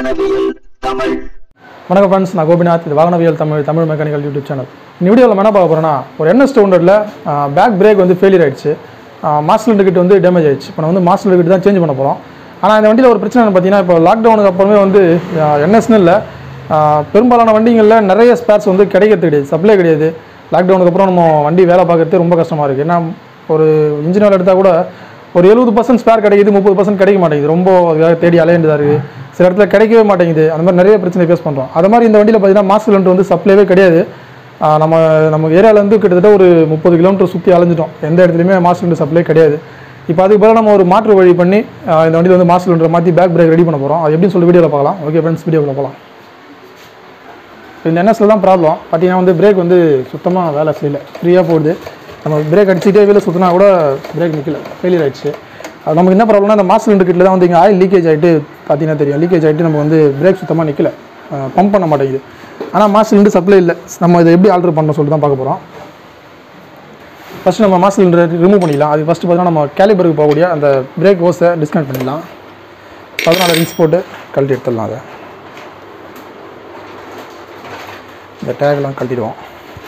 வாகனவியல் தமிழ் வணக்கம் ஃப்ரெண்ட்ஸ் நான் கோபிநாத் இது வாகனவியல் Tamil Tamil mechanical YouTube channel இந்த வீடியோவில் நம்ம என்ன பார்க்க போகிறோம்னா ஒரு என்எஸ் டூ ஹண்ட்ரட்ல பேக் பிரேக் வந்து ஃபெயிலியர் ஆயிடுச்சு மாஸ்டர் கிட் வந்து டேமேஜ் ஆயிடுச்சு இப்போ நான் வந்து மாஸ்டர் கிட் தான் சேஞ்ச் பண்ண போகிறோம் ஆனால் இந்த வண்டியில் ஒரு பிரச்சனை என்ன பார்த்தீங்கன்னா இப்போ லாக்டவுனுக்கு அப்புறமே வந்து என்எஸ்னு இல்லை பெரும்பாலான வண்டிகளில் நிறைய ஸ்பேர்ஸ் வந்து கிடைக்கிறது கிடையாது சப்ளை கிடையாது லாக்டவுனுக்கு அப்புறம் நம்ம வண்டி வேலை பார்க்கறது ரொம்ப கஷ்டமாக இருக்குது ஏன்னா ஒரு இன்ஜினியர் எடுத்தால் கூட ஒரு எழுபது பர்சன்ட் ஸ்பேர் கிடைக்குது முப்பது பர்சன்ட் கிடைக்க மாட்டேங்குது ரொம்ப அதுக்காக தேடி அலையண்டதாக இருக்குது சில இடத்துல கிடைக்கவே மாட்டேங்குது அந்த மாதிரி நிறைய பிரச்சனை ஃபேஸ் பண்ணுறோம் அது மாதிரி இந்த வண்டியில் பார்த்தீங்கன்னா மாஸ் சிலிண்டர் வந்து சப்ளைவே கிடையாது ஆஹ் நம்ம நம்ம ஏரியாவிலேருந்து கிட்டத்தட்ட ஒரு முப்பது கிலோமீட்டர் சுற்றி அலைஞ்சிட்டோம் எந்த இடத்துலையுமே மாஸ் சிலிண்டர் சப்ளை கிடையாது இப்போ அதுக்கு பதிலாக நம்ம ஒரு மாற்று வழி பண்ணி ஆஹ் இந்த வண்டியில் வந்து மாஸ் சிலிண்டர் மாற்றி பேக் பிரேக் ரெடி பண்ண போகிறோம் அது எப்படின்னு சொல்லி வீடியோவில் பார்க்கலாம் ஓகே ஃப்ரெண்ட்ஸ் வீடியோவில் போகலாம் இந்த என்எஸ்ல தான் ப்ராப்ளம் பார்த்தீங்கன்னா வந்து பிரேக் வந்து சுத்தமாக வேலை செய்யல ஃப்ரீயாக போகுது நம்ம பிரேக் அடிச்சுட்டே வீல சுற்றினா கூட பிரேக் நிற்கல ஃபெயிலியர் ஆயிடுச்சு அது நமக்கு என்ன ப்ராப்ளம்னா இந்த மாஸ் சிலிண்டர் கிட்ட தான் வந்து இங்கே ஆயில் லீக்கேஜ் ஆகிட்டு பார்த்தீங்கன்னா தெரியும் லீக்கேஜ் ஆகிட்டு நம்ம வந்து பிரேக் சுத்தமாக நிற்கல பம்ப் பண்ண மாட்டேங்குது ஆனால் மாஸ் சிலிண்டர் சப்ளை இல்லை நம்ம இதை எப்படி ஆல்டர் பண்ணணும் சொல்லிட்டு தான் பார்க்க போகிறோம் ஃபஸ்ட்டு நம்ம மாஸ் சிலிண்டர் ரிமூவ் பண்ணிடலாம் அது ஃபஸ்ட்டு பார்த்தீங்கன்னா நம்ம கேலிபருக்கு போகக்கூடிய அந்த பிரேக் ஓஸை டிஸ்கனெக்ட் பண்ணிடலாம் பதினாலு ரிங்ஸ் போட்டு கழட்டி எடுத்துடலாம் அதை இந்த டேக்லாம் கழட்டிடுவோம்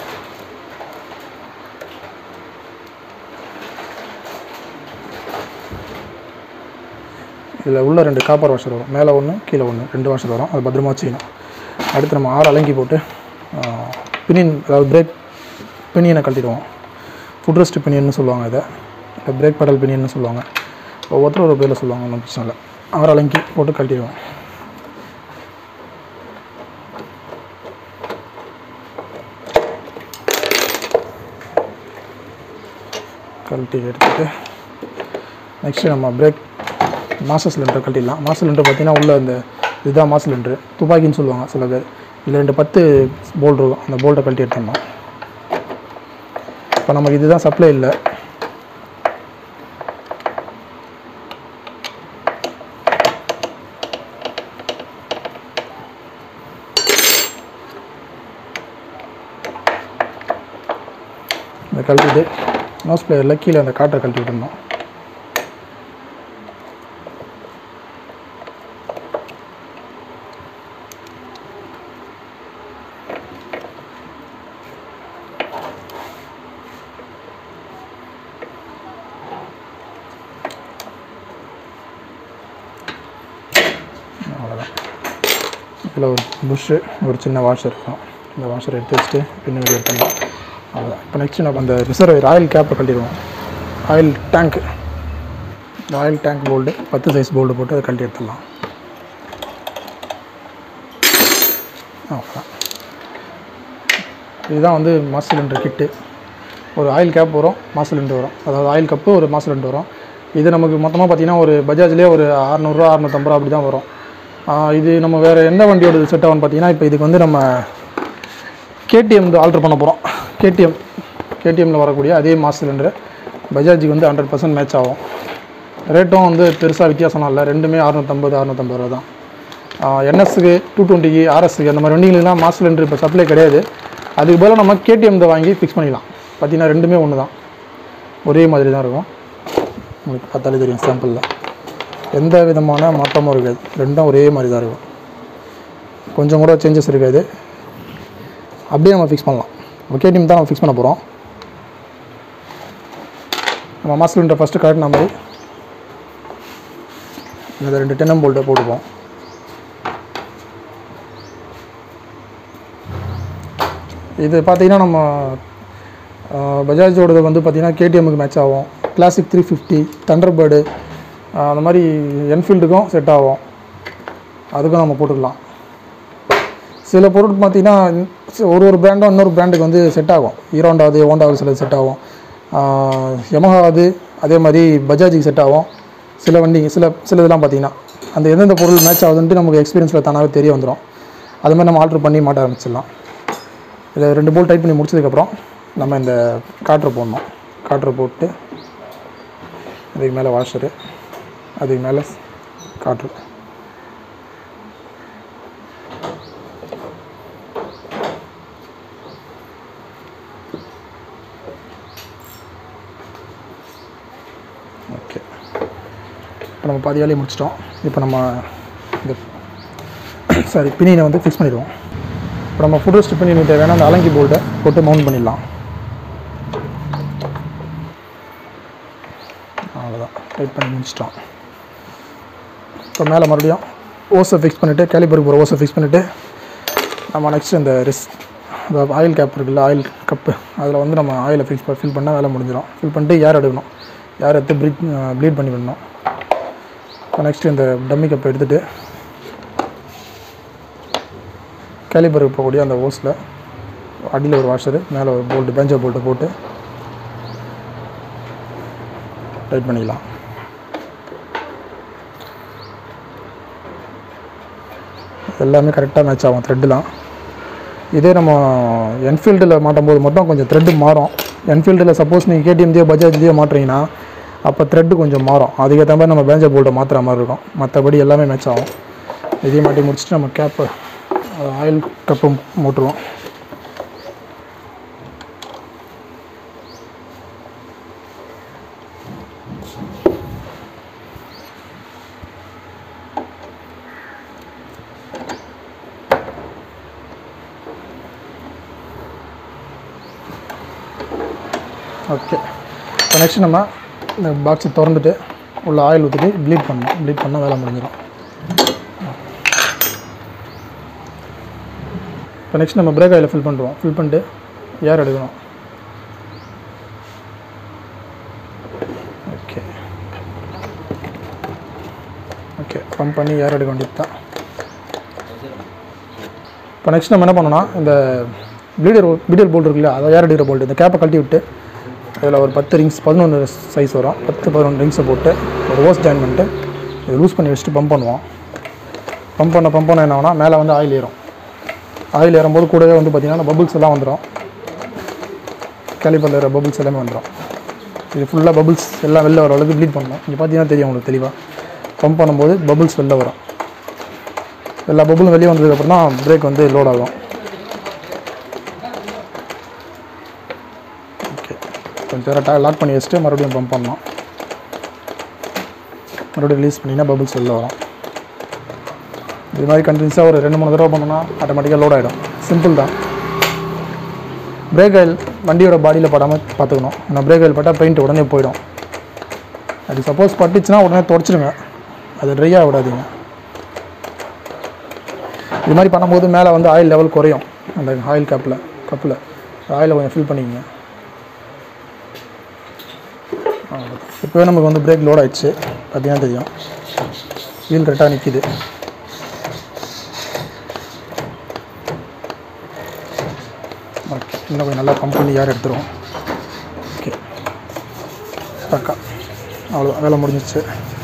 இதில் உள்ள ரெண்டு காப்பர் வாஷர் வரும் மேலே ஒன்று கீழே ஒன்று ரெண்டு வாஷர் வரும் அது பத்திரமா வச்சுக்கணும் அடுத்து நம்ம ஆறு அலங்கி போட்டு பினியன் அதாவது பிரேக் பினியனை கழட்டிடுவோம் ஃபுட் ரெஸ்ட் பினியன்னு சொல்லுவாங்க இதை இல்லை பிரேக் பெடல் பினியன்னு சொல்லுவாங்க ஒவ்வொருத்தரும் ஒரு பேரில் சொல்லுவாங்க ஒன்றும் பிரச்சனை இல்லை ஆறு அலங்கி போட்டு கழட்டிடுவோம் கழட்டி எடுத்துட்டு நெக்ஸ்ட்டு நம்ம பிரேக் மாஸ்டர் சிலிண்டர் கழட்டிடலாம் மாஸ்டர் சிலிண்டர் பார்த்தீங்கன்னா உள்ள அந்த இதுதான் மாஸ்டர் சிலிண்டர் துப்பாக்கின்னு சொல்லுவாங்க சில பேர் இதில் ரெண்டு பத்து போல்ட் இருக்கும் அந்த போல்ட்டை கழட்டி எடுத்துடணும் இப்போ நமக்கு இதுதான் சப்ளை இல்லை இதை கழட்டிட்டு நோஸ் பிளேயரில் கீழே அந்த காட்டை கழட்டி விட்டுருந்தோம் அவ்வளோதான் இதில் ஒரு புஷ்ஷு ஒரு சின்ன வாஷர் இருக்கும் இந்த வாஷர் எடுத்து வச்சுட்டு பின்னாடி எடுத்துடலாம் அவ்வளோதான் இப்போ நெக்ஸ்ட் நம்ம அந்த ரிசர்வ் ஆயில் கேப்பை கழட்டிடுவோம் ஆயில் டேங்க் இந்த ஆயில் டேங்க் போல்டு பத்து சைஸ் போல்டு போட்டு அதை கழட்டி எடுத்துடலாம் அவ்வளோதான் இதுதான் வந்து மாஸ் சிலிண்டர் கிட்டு ஒரு ஆயில் கேப் வரும் மாஸ் சிலிண்டர் வரும் அதாவது ஆயில் கப்பு ஒரு மாஸ் சிலிண்டர் வரும் இது நமக்கு மொத்தமாக பார்த்தீங்கன்னா ஒரு பஜாஜ்லேயே ஒரு அறநூறுவா அறநூற்றம்பது ரூபா அப்படி தான் வரும் ஆஹ் இது நம்ம வேறு எந்த வண்டியோட செட் ஆகும்னு பார்த்தீங்கன்னா இப்போ இதுக்கு வந்து நம்ம கேடிஎம் வந்து ஆல்ட்ரு பண்ண போகிறோம் கேடிஎம் கேடிஎம்மில் வரக்கூடிய அதே மாஸ் சிலிண்டரு பஜாஜுக்கு வந்து ஹண்ட்ரட் பர்சன்ட் மேட்ச் ஆகும் ரேட்டும் வந்து பெருசாக வித்தியாசம்லாம் இல்லை ரெண்டுமே அறுநூற்றம்பது அறுநூற்றம்பது ரூபா தான் என்எஸ்க்கு டூ டுவெண்ட்டிக்கு ஆர்எஸ்க்கு அந்த மாதிரி வண்டிகளுக்குலாம் மாஸ் சிலிண்டர் இப்போ சப்ளை கிடையாது அதுக்கு பதிலாக நம்ம கேடிஎம் தான் வாங்கி ஃபிக்ஸ் பண்ணிக்கலாம் பார்த்தீங்கன்னா ரெண்டுமே ஒன்று தான் ஒரே மாதிரி தான் இருக்கும் உங்களுக்கு பார்த்தாலே தெரியும் சாம்பிளில் எந்த விதமான மாற்றமும் இருக்காது ரெண்டும் ஒரே மாதிரி தான் இருக்கும் கொஞ்சம் கூட சேஞ்சஸ் இருக்காது அப்படியே நம்ம ஃபிக்ஸ் பண்ணலாம் இப்போ கேடிஎம் தான் நம்ம ஃபிக்ஸ் பண்ண போகிறோம் நம்ம மாஸ் சிலிண்டர் ஃபஸ்ட்டு காட்டின மாதிரி இந்த ரெண்டு டென்னம் போல்ட்டை போட்டுப்போம் இது பார்த்தீங்கன்னா நம்ம ஆஹ், பஜாஜோடது வந்து பார்த்தீங்கன்னா கேடிஎம்முக்கு மேட்ச் ஆகும் கிளாசிக் த்ரீ ஃபிஃப்டி தண்டர்பேர்டு அந்த மாதிரி என்ஃபீல்டுக்கும் செட் ஆகும் அதுக்கும் நம்ம போட்டுக்கலாம் சில பொருள் பார்த்தீங்கன்னா ஒரு ஒரு பிராண்டும் இன்னொரு பிராண்டுக்கு வந்து செட் ஆகும் ஹீரோண்டாவது ஹோண்டாவது சில செட் ஆகும் யமஹாவது அதே மாதிரி பஜாஜுக்கு செட் ஆகும் சில வண்டி சில சில இதெல்லாம் பார்த்தீங்கன்னா அந்த எந்தெந்த பொருள் மேட்ச் ஆகுதுன்ட்டு நமக்கு எக்ஸ்பீரியன்ஸில் தானாகவே தெரிய வந்துடும் அது மாதிரி நம்ம ஆல்ட்ரு பண்ணி மாட்ட ஆரம்பிச்சிடலாம் இதில் ரெண்டு போல் டைட் பண்ணி முடிச்சதுக்கப்புறம் நம்ம இந்த காற்றை போடணும் காற்றை போட்டு அதுக்கு மேலே வாஷரு அதுக்கு மேலே காற்று ஓகே இப்போ நம்ம பாதி வேலையை முடிச்சிட்டோம் இப்போ நம்ம இந்த சாரி பினியனை வந்து ஃபிக்ஸ் பண்ணிடுவோம் இப்போ நம்ம ஃபுட் ரெஸ்ட் பினியனுக்கு தேவையான அந்த அலங்கி போல்ட்டை போட்டு மவுண்ட் பண்ணிடலாம் அவ்வளோதான் டைட் பண்ணி முடிச்சிட்டோம் இப்போ மேலே மறுபடியும் ஓஸை ஃபிக்ஸ் பண்ணிவிட்டு கேலிபருக்கு போகிற ஓஸை ஃபிக்ஸ் பண்ணிவிட்டு நம்ம நெக்ஸ்ட் இந்த ரிஸ் அதாவது ஆயில் கேப் இருக்குல்ல ஆயில் கப்பு அதில் வந்து நம்ம ஆயிலை ஃபிக்ஸ் ஃபில் பண்ணால் வேலை முடிஞ்சிடும் ஃபில் பண்ணிட்டு ஏர் எடுக்கணும் ஏர் எடுத்து ப்ளீட் ப்ளீட் பண்ணி விடணும் இப்போ நெக்ஸ்ட் இந்த டம்மி கப்பை எடுத்துகிட்டு கேலிபருக்கு போகக்கூடிய அந்த ஓஸில் அடியில் ஒரு வாஷரு மேலே ஒரு போல்ட்டு பெஞ்சர் போல்ட்டை போட்டு டைட் பண்ணிக்கலாம் எல்லாமே கரெக்டாக மேட்ச் ஆகும் த்ரெட்டுலாம் இதே நம்ம என்ஃபீல்டில் மாட்டும் போது மட்டும் கொஞ்சம் த்ரெட்டு மாறும் என்ஃபீல்டில் சப்போஸ் நீங்கள் கேடிஎம்தியோ பஜாஜ்தியோ மாட்டுறீங்கன்னா அப்போ த்ரெட்டு கொஞ்சம் மாறும் அதுக்கேற்ற மாதிரி நம்ம பேஞ்சர் போல்ட்டை மாற்றுற மாதிரி இருக்கும் மற்றபடி எல்லாமே மேட்ச் ஆகும் இதையும் மாட்டி முடிச்சுட்டு நம்ம கேப்பு ஆயில் கப்பு மூட்டுருவோம் ஓகே இப்போ நெக்ஸ்ட் நம்ம இந்த பாக்ஸை திறந்துட்டு உள்ள ஆயில் ஊற்றிட்டு ப்ளீட் பண்ணணும் ப்ளீட் பண்ணால் வேலை முடிஞ்சிடும் இப்போ நெக்ஸ்ட் நம்ம பிரேக் ஆயிலை ஃபில் பண்ணுறோம் ஃபில் பண்ணிட்டு ஏர் எடுக்கணும் ஓகே ஓகே பம்ப் பண்ணி ஏர் எடுக்க வேண்டியது தான் இப்போ நெக்ஸ்ட் நம்ம என்ன பண்ணோம்னா இந்த ப்ளீடர் ப்ளீடர் போல்ட் இருக்குல்ல அதை ஏர் அடிக்கிற போல்ட் இந்த கேப்பை கழட்டி விட்டு அதில் ஒரு பத்து ரிங்ஸ் பதினொன்று சைஸ் வரும் பத்து பதினொன்று ரிங்ஸை போட்டு ஒரு ஓஸ் ஜாயின் பண்ணிட்டு இதை லூஸ் பண்ணி வச்சுட்டு பம்ப் பண்ணுவோம் பம்ப் பண்ண பம்ப் பண்ண என்ன ஆகும்னா மேலே வந்து ஆயில் ஏறும் ஆயில் ஏறும்போது கூடவே வந்து பார்த்திங்கன்னா பபுள்ஸ் எல்லாம் வந்துடும் கேலிப்பரில் இருக்கிற பபுள்ஸ் எல்லாமே வந்துடும் இது ஃபுல்லாக பபுள்ஸ் எல்லாம் வெளில வர அளவுக்கு ப்ளீட் பண்ணணும் இங்கே பார்த்தீங்கன்னா தெரியும் உங்களுக்கு தெளிவாக பம்ப் பண்ணும்போது பபுள்ஸ் வெளில வரும் எல்லா பபுளும் வெளியே வந்ததுக்கப்புறம் தான் பிரேக் வந்து லோட் ஆகும் ஓகே கொஞ்சம் நேரம் லாக் பண்ணி வச்சுட்டு மறுபடியும் பம்ப் பண்ணலாம் மறுபடியும் ரிலீஸ் பண்ணிங்கன்னா பபுள்ஸ் வெளில வரும் இது மாதிரி கண்டினியூஸாக ஒரு ரெண்டு மூணு தடவை பண்ணோம்னா ஆட்டோமேட்டிக்காக லோட் ஆகிடும் சிம்பிள் தான் பிரேக் ஆயில் வண்டியோட பாடியில் படாமல் பார்த்துக்கணும் ஏன்னா பிரேக் ஆயில் பட்டால் பெயிண்ட் உடனே போயிடும் அது சப்போஸ் பட்டுச்சுன்னா உடனே தொடச்சிடுங்க அது ட்ரையாக விடாதீங்க இது மாதிரி பண்ணும்போது மேலே வந்து ஆயில் லெவல் குறையும் அந்த ஆயில் கப்பில் கப்பில் ஆயிலை கொஞ்சம் ஃபில் பண்ணிக்கங்க இப்போவே நமக்கு வந்து பிரேக் லோட் ஆயிடுச்சு பார்த்தீங்கன்னா தெரியும் வீல் கரெக்டாக நிற்கிது ஓகே இன்னும் கொஞ்சம் நல்லா பம்ப் பண்ணி ஏர் எடுத்துருவோம் ஓகே பக்கா அவ்வளோ வேலை முடிஞ்சிச்சு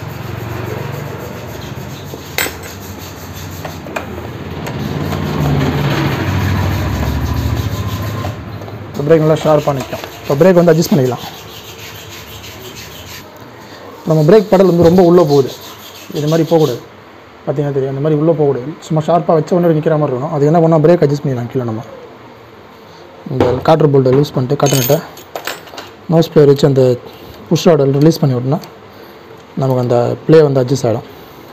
இப்போ பிரேக் நல்லா ஷார்ப்பாக நிற்கும் இப்போ பிரேக் வந்து அட்ஜஸ்ட் பண்ணிக்கலாம் நம்ம பிரேக் படல் வந்து ரொம்ப உள்ளே போகுது இது மாதிரி போகக்கூடாது பார்த்தீங்கன்னா தெரியும் அந்த மாதிரி உள்ளே போகக்கூடாது சும்மா ஷார்ப்பாக வச்ச உடனே நிற்கிற மாதிரி இருக்கும் அது என்ன பண்ணால் பிரேக் அட்ஜஸ்ட் பண்ணிக்கலாம் கீழே நம்ம இந்த காட்டர் போல்ட்டை லூஸ் பண்ணிட்டு காட்டனட்டை நோஸ் பிளேயர் வச்சு அந்த புஷ் ராடல் ரிலீஸ் பண்ணி விட்டோம்னா நமக்கு அந்த ப்ளே வந்து அட்ஜஸ்ட் ஆகிடும்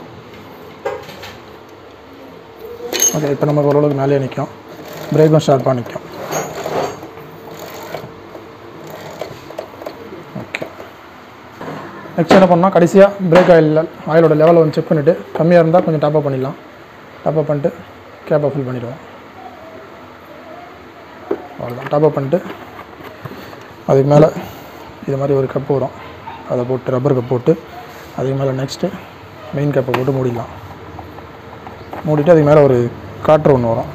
ஓகே இப்போ நமக்கு ஓரளவுக்கு மேலே நிற்கும் பிரேக்கும் ஷார்ப்பாக நிற்கும் ஓகே நெக்ஸ்ட் என்ன பண்ணால் கடைசியாக பிரேக் ஆயில் ஆயிலோட லெவலை வந்து செக் பண்ணிவிட்டு கம்மியாக இருந்தால் கொஞ்சம் டாப்அப் பண்ணிடலாம் டாப்அப் பண்ணிட்டு கேப்பை ஃபில் பண்ணிடுவோம் அவ்வளோதான் டாப்அப் பண்ணிட்டு அதுக்கு மேலே இது மாதிரி ஒரு கப்பு வரும் அதை போட்டு ரப்பர் கப் போட்டு அதுக்கு மேலே நெக்ஸ்ட்டு மெயின் கப்பை போட்டு மூடிடலாம் மூடிட்டு அதுக்கு மேலே ஒரு காற்று ஒன்று வரும்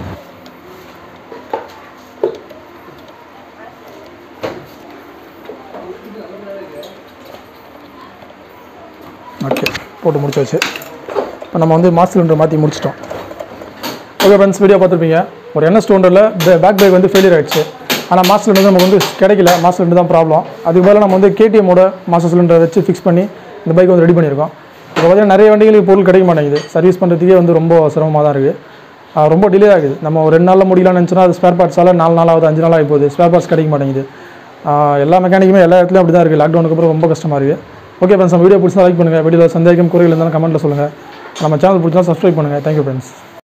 ஓகே போட்டு முடிச்சாச்சு இப்போ நம்ம வந்து மாஸ் சிலிண்டர் மாற்றி முடிச்சிட்டோம் ஓகே ஃப்ரெண்ட்ஸ் வீடியோ பார்த்துருப்பீங்க ஒரு என்எஸ் டூண்டரில் பேக் பிரேக் வந்து ஃபெயிலியர் ஆயிடுச்சு ஆனால் மாஸ் சிலிண்டர் நமக்கு வந்து கிடைக்கல மாஸ் சிலிண்டர் தான் ப்ராப்ளம் அதுக்கு பதிலாக நம்ம வந்து கேடிஎம்மோட மாஸ்டர் சிலிண்டரை வச்சு ஃபிக்ஸ் பண்ணி இந்த பைக் வந்து ரெடி பண்ணியிருக்கோம் இப்போ பார்த்தீங்கன்னா நிறைய வண்டிகளுக்கு பொருள் கிடைக்க மாட்டேங்குது சர்வீஸ் பண்ணுறதுக்கே வந்து ரொம்ப சிரமமாக தான் இருக்குது ரொம்ப டிலே ஆகுது நம்ம ஒரு ரெண்டு நாளில் முடியலாம்னு நினச்சோன்னா அது ஸ்பேர் பார்ட்ஸால் நாலு நாள் ஆகுது அஞ்சு நாள் ஆகி போகுது ஸ்பேர் பார்ட்ஸ் கிடைக்க மாட்டேங்குது ஆஹ் எல்லா மெக்கானிக்குமே எல்லா இடத்துலையும் அப்படி தான் இருக்குது லாக்டவுனுக்கு அப்புறம் ரொம்ப கஷ்டமாக இருக்குது ஓகே ஃப்ரெண்ட்ஸ் நம்ம வீடியோ பிடிச்சா லைக் பண்ணுங்கள் வீடியோவில் சந்தேகம் குறைகள் இருந்தாலும் கமெண்ட்டில் சொல்லுங்கள் நம்ம சேனல் பிடிச்சா சப்ஸ்கிரைப் பண்ணுங்கள் தேங்க்யூ ஃப்ரெண்ட்ஸ்